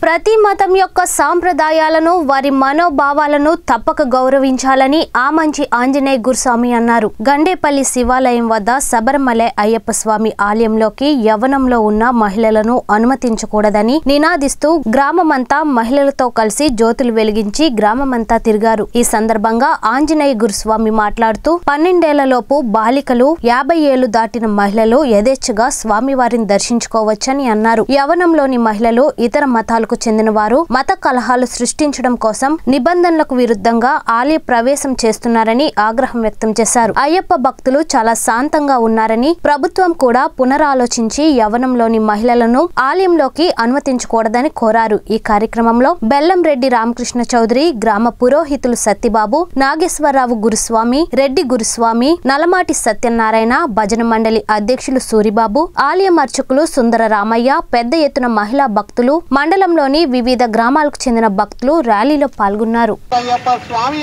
ప్రతి మతం యొక్క సాంప్రదాయాలను వారి మనోభావాలను తప్పక గౌరవించాలని ఆమంచి ఆంజనేయ గురుస్వామి అన్నారు గండేపల్లి శివాలయం వద్ద శబరిమల అయ్యప్ప స్వామి ఆలయంలోకి యవ్వనంలో ఉన్న మహిళలను అనుమతించకూడదని నినాదిస్తూ గ్రామమంతా మహిళలతో కలిసి జ్యోతులు వెలిగించి గ్రామమంతా తిరిగారు ఈ సందర్భంగా ఆంజనేయ గురుస్వామి మాట్లాడుతూ పన్నెండేళ్లలోపు బాలికలు యాభై ఏళ్లు దాటిన మహిళలు యథేచ్ఛగా స్వామివారిని దర్శించుకోవచ్చని అన్నారు యవనంలోని మహిళలు ఇతర మతాలకు చెందిన వారు మత కలహాలు సృష్టించడం కోసం నిబంధనలకు విరుద్ధంగా ఆలయ ప్రవేశం చేస్తున్నారని ఆగ్రహం వ్యక్తం చేశారు అయ్యప్ప భక్తులు చాలా శాంతంగా ఉన్నారని ప్రభుత్వం కూడా పునరాలోచించి యవనంలోని మహిళలను ఆలయంలోకి అనుమతించకూడదని కోరారు ఈ కార్యక్రమంలో బెల్లంరెడ్డి రామకృష్ణ చౌదరి గ్రామ పురోహితులు సత్యబాబు నాగేశ్వరరావు గురుస్వామి రెడ్డి గురుస్వామి నలమాటి సత్యనారాయణ భజన మండలి అధ్యక్షులు సూరిబాబు ఆలయం అర్చకులు సుందర రామయ్య పెద్ద ఎత్తున మహిళా భక్తులు మండలంలోని వివిధ గ్రామాలకు చెందిన భక్తులు ర్యాలీలో పాల్గొన్నారు అయ్యప్ప స్వామి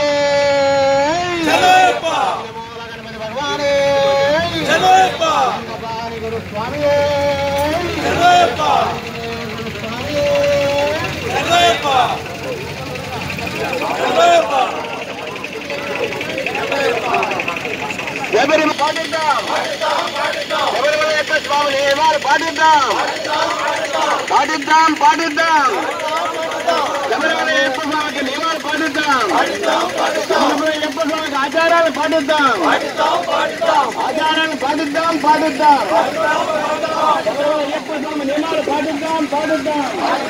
గురు స్వామి ఎవరిని పాటిద్దాం ఎవరి యొక్క స్వామి నియమాలు పాటిద్దాం పాటిద్దాం పాటిద్దాం శబరిమల అయ్యప్ప స్వామికి నియమాలు పాటిద్దాం శబరిమల అయ్యప్ప స్వామికి ఆచారాలు పాటిద్దాం ఆచారాలను పాటిద్దాం పాటిద్దాం శబరిమల అయ్యప్ప స్వామి నియమాలు పాటిద్దాం పాటిద్దాం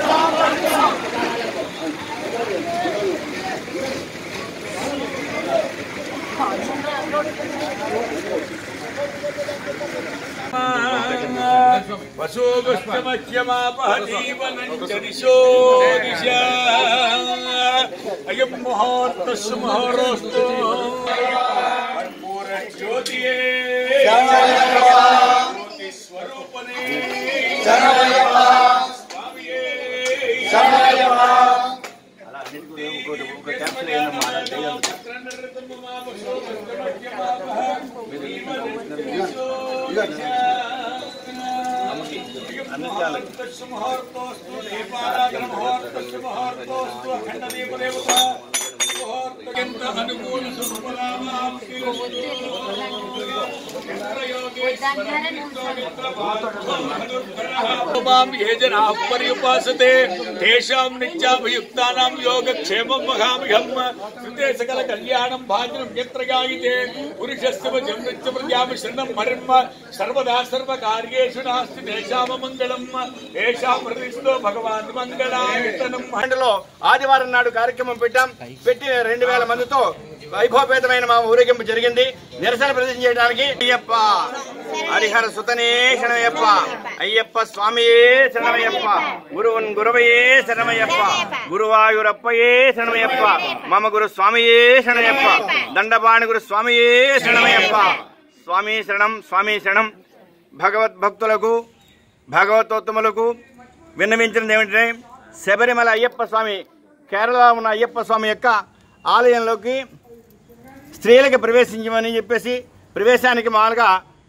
వసోగస్తమహ్యమాపహదీవనంచ దిశో దిశ అయం ముహూర్తస్సు ముహూర్తస్తు కర్పూరజ్యోతియే జ్యోతి స్వరూపనే స్వామియే ముహూర్తస్తు దీపారాధన ముహూర్తస్సు ముహూర్తస్తు అఖండ దీపదేవత ముహూర్త అనుకూల సుఫలామాప్తి ये जनाः पर्युपासते तेषां नित्याभियुक्तानां योगक्षेमं वहाम्यहम् कृते सकलकल्याणं भाजनं यत्र गायिते पुरुषस्य वचं नित्यप्रत्याभिशरणं मरिम् सर्वदा सर्वकार्येषु नास्ति तेषाममङ्गलम् तेषां प्रतिष्ठो भगवान् मङ्गलायतनम् లో ఆదివారం నాడు కార్యక్రమం పెట్టాం పెట్టి రెండు వేల మందితో వైభవపేతమైన మా ఊరేగింపు జరిగింది నిరసన ప్రదర్శన చేయడానికి అయ్యప్ప హరిహర సుతనే శరణయ్యప్ప అయ్యప్ప స్వామియే శరణమయ్యప్ప గురువన్ గురవయే శరణమయ్యప్ప గురువాయూరప్పయే శరణమయ్యప్ప మమ గురు స్వామియే శరణయ్యప్ప దండపాణి గురు స్వామియే శరణమయ్యప్ప స్వామి శరణం స్వామి శరణం భగవద్భక్తులకు భగవతోత్తములకు విన్నవించినది ఏమిటంటే శబరిమల అయ్యప్ప స్వామి కేరళ ఉన్న అయ్యప్ప స్వామి యొక్క ఆలయంలోకి స్త్రీలకు ప్రవేశించమని చెప్పేసి ప్రవేశానికి మామూలుగా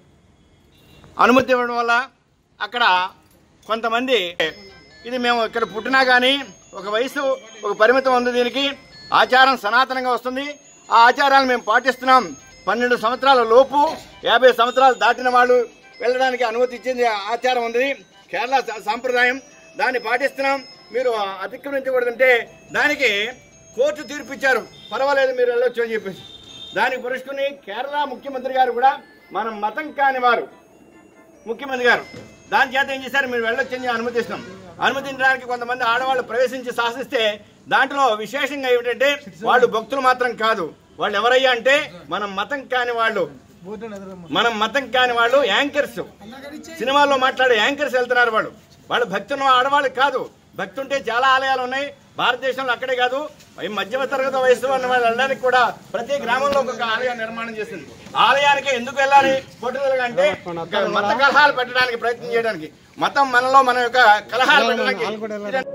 అనుమతి ఇవ్వడం వల్ల అక్కడ కొంతమంది ఇది మేము ఇక్కడ పుట్టినా కానీ ఒక వయసు ఒక పరిమితం ఉంది దీనికి ఆచారం సనాతనంగా వస్తుంది ఆ ఆచారాలు మేము పాటిస్తున్నాం పన్నెండు సంవత్సరాల లోపు యాభై సంవత్సరాలు దాటిన వాళ్ళు వెళ్ళడానికి అనుమతి ఇచ్చింది ఆ ఆచారం ఉంది కేరళ సా- సాంప్రదాయం దాన్ని పాటిస్తున్నాం మీరు అతిక్రమించకూడదంటే దానికి కోర్టు తీర్పు ఇచ్చారు పర్వాలేదు మీరు వెళ్ళొచ్చు అని చెప్పేసి దానికి పురుషుకుని కేరళ ముఖ్యమంత్రి గారు కూడా మనం మతం కాని వారు ముఖ్యమంత్రి గారు దాని చేత ఏం చేశారు మీరు వెళ్ళొచ్చని అనుమతిస్తున్నాం అనుమతించడానికి కొంతమంది ఆడవాళ్ళు ప్రవేశించి శాసిస్తే దాంట్లో విశేషంగా ఏమిటంటే వాళ్ళు భక్తులు మాత్రం కాదు వాళ్ళు ఎవరయ్యా అంటే మనం మతం కాని వాళ్ళు మనం మతం కాని వాళ్ళు యాంకర్స్ సినిమాల్లో మాట్లాడే యాంకర్స్ వెళ్తున్నారు వాళ్ళు వాళ్ళు భక్తి ఉన్న ఆడవాళ్ళు కాదు భక్తి ఉంటే చాలా ఆలయాలు ఉన్నాయి భారతదేశంలో అక్కడే కాదు ఈ మధ్యమ తరగతి వయసు ఉన్న వాళ్ళు వెళ్ళడానికి కూడా ప్రతి గ్రామంలో ఒక ఆలయం నిర్మాణం చేసింది ఆలయానికి ఎందుకు వెళ్ళాలి పట్టుదలగా అంటే మత కలహాలు పెట్టడానికి ప్రయత్నం చేయడానికి మతం మనలో మన యొక్క కలహాలు పెట్టడానికి